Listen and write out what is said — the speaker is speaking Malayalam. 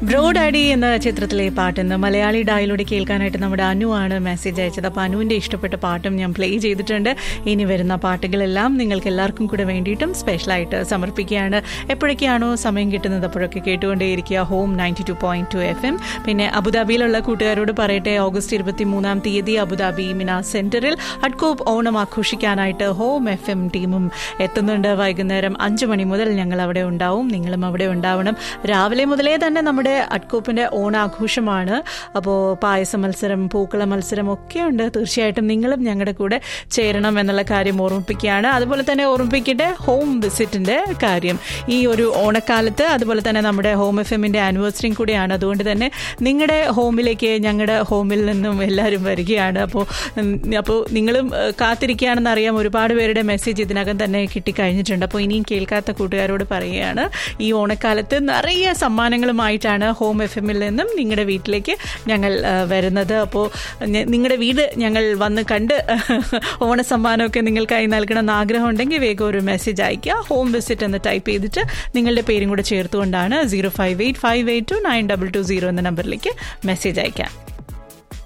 ബ്രോഡ് അടി എന്ന ചിത്രത്തിലെ പാട്ട് ഇന്ന് മലയാളി ഡായിലൂടെ കേൾക്കാനായിട്ട് നമ്മുടെ അനു ആണ് മെസ്സേജ് അയച്ചത് അപ്പോൾ അനുവിൻ്റെ ഇഷ്ടപ്പെട്ട പാട്ടും ഞാൻ പ്ലേ ചെയ്തിട്ടുണ്ട് ഇനി വരുന്ന പാട്ടുകളെല്ലാം നിങ്ങൾക്ക് എല്ലാവർക്കും കൂടെ വേണ്ടിയിട്ടും സ്പെഷ്യലായിട്ട് സമർപ്പിക്കുകയാണ് എപ്പോഴൊക്കെയാണോ സമയം കിട്ടുന്നത് അപ്പോഴൊക്കെ കേട്ടുകൊണ്ടേയിരിക്കുക home ninety two point two F M പിന്നെ അബുദാബിയിലുള്ള കൂട്ടുകാരോട് പറയട്ടെ ഓഗസ്റ്റ് ഇരുപത്തി മൂന്നാം തീയതി അബുദാബി മിന സെന്ററിൽ അഡ്കോപ്പ് ഓണം ആഘോഷിക്കാനായിട്ട് ഹോം എഫ് എം ടീമും എത്തുന്നുണ്ട് വൈകുന്നേരം അഞ്ചു മണി മുതൽ ഞങ്ങൾ അവിടെ ഉണ്ടാവും നിങ്ങളും അവിടെ ഉണ്ടാവണം രാവിലെ മുതലേ തന്നെ നമ്മുടെ അഡ്കോപ്പിന്റെ ഓണാഘോഷമാണ് അപ്പോൾ പായസ മത്സരം പൂക്കള മത്സരം ഒക്കെ ഉണ്ട് തീർച്ചയായിട്ടും നിങ്ങളും ഞങ്ങളുടെ കൂടെ ചേരണം എന്നുള്ള കാര്യം ഓർമ്മിപ്പിക്കുകയാണ് അതുപോലെ തന്നെ ഓർമ്മിപ്പിക്കട്ടെ ഹോം വിസിറ്റിന്റെ കാര്യം ഈ ഒരു ഓണക്കാലത്ത് അതുപോലെ തന്നെ നമ്മുടെ ഹോം എഫ് എമ്മിന്റെ ആനിവേഴ്സറിയും കൂടിയാണ് അതുകൊണ്ട് തന്നെ നിങ്ങളുടെ ഹോമിലേക്ക് ഞങ്ങളുടെ ഹോമിൽ നിന്നും എല്ലാവരും വരികയാണ് അപ്പോൾ അപ്പോൾ നിങ്ങളും ഏഹ്, കാത്തിരിക്കുകയാണെന്ന് അറിയാം ഒരുപാട് പേരുടെ മെസ്സേജ് ഇതിനകം തന്നെ കിട്ടിക്കഴിഞ്ഞിട്ടുണ്ട് അപ്പോൾ ഇനിയും കേൾക്കാത്ത കൂട്ടുകാരോട് പറയുകയാണ് ഈ ഓണക്കാലത്ത് നിറയെ സമ്മാനങ്ങളുമായിട്ടാണ് ഹോം എഫ് എമ്മിൽ നിന്നും നിങ്ങളുടെ വീട്ടിലേക്ക് ഞങ്ങൾ ആ, വരുന്നത് അപ്പോൾ നിങ്ങളുടെ വീട് ഞങ്ങൾ വന്ന് കണ്ട് ഓണസമ്മാനമൊക്കെ നിങ്ങൾക്കായി നൽകണം എന്ന് ആഗ്രഹം ഉണ്ടെങ്കിൽ വേഗം ഒരു മെസ്സേജ് അയയ്ക്കുക ഹോം വിസിറ്റ് എന്ന് ടൈപ്പ് ചെയ്തിട്ട് നിങ്ങളുടെ പേരും കൂടെ ചേർത്തുകൊണ്ടാണ് zero five eight five eight two nine double two zero എന്ന നമ്പറിലേക്ക് മെസ്സേജ് അയക്കാം